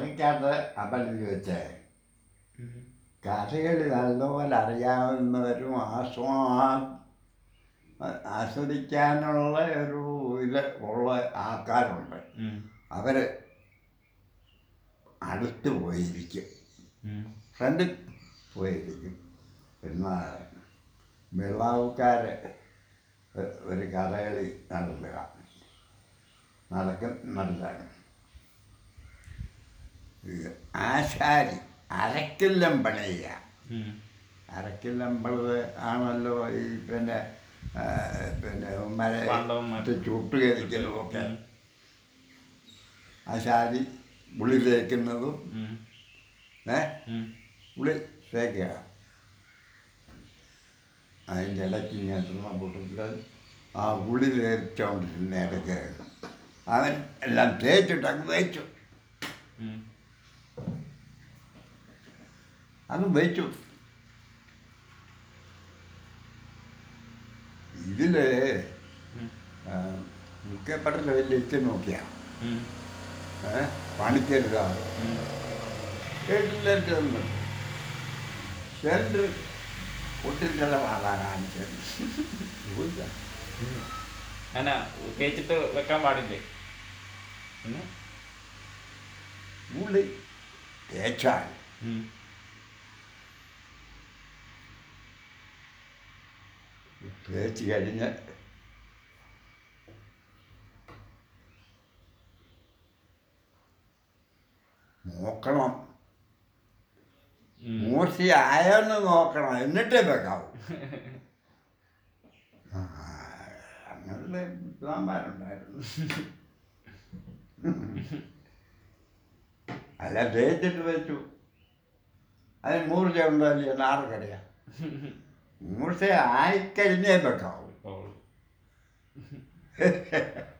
കഥയ്ക്കകത്ത് അമ്പലത്തിൽ വെച്ച് കഥകളി നല്ലപോലെ അറിയാവുന്നവരും ആസ്വാ ആസ്വദിക്കാനുള്ള ഒരു ഇത് ഉള്ള ആൾക്കാരുണ്ട് അവർ അടുത്ത് പോയിരിക്കും ഫ്രണ്ടിൽ പോയിരിക്കും പിന്നെ വെള്ളാവുകാർ ഒരു കഥകളി നടത്തുക നടക്കും നല്ലതാണ് ഇത് ആശാരി അരക്കില്ലം പണിയുക അരക്കില്ലമ്പത് ആണല്ലോ ഈ പിന്നെ ആ, പിന്നെ മര പാണ്ഡവന്മാർ. ചുട്ട് കരിക്കുന്നതുമൊക്കെ ആശാരി ഉള്ളി തേക്കുന്നതും ഏ ഉള്ളി തേക്കുക അതിൻ്റെ ഇടയ്ക്ക് ഇങ്ങനെ കൂട്ടത്തിൽ ആ ഉള്ളി തേച്ചുകൊണ്ടിരുന്ന ഇടയ്ക്ക് അവൻ എല്ലാം തേച്ചിട്ട് അങ്ങ് വെച്ചു അങ്ങ് വെച്ചു ഇതില് മുഖ്യപ്പെട്ട വലിയ എത്തി നോക്കിയാ ഏ പണിക്കരുതാ കേട്ടില്ലെന്ന് ഷെൽഡ് പൊട്ടിച്ചുള്ള ആളാ കാണിച്ചത് ഇല്ല. അങ്ങനെ തേച്ചിട്ട് വെക്കാൻ പാടില്ലേ ഉം. ഉള്ളി തേച്ചാൽ ഉം. തേച്ച് കഴിഞ്ഞ് നോക്കണം ഉം. മൂർച്ചയായെന്ന് നോക്കണം എന്നിട്ടേ വെക്കാവൂ ആ, അങ്ങനത്തെ വിദ്വാന്മാരുണ്ടായിരുന്നു അല്ല തേച്ചിട്ട് വെച്ചു അതിന് മൂർച്ച ഉണ്ടല്ലോ എന്ന് ആർക്കറിയാം മൂർച്ച ആയിക്കഴിഞ്ഞേ വെക്കാവൂ ഓ.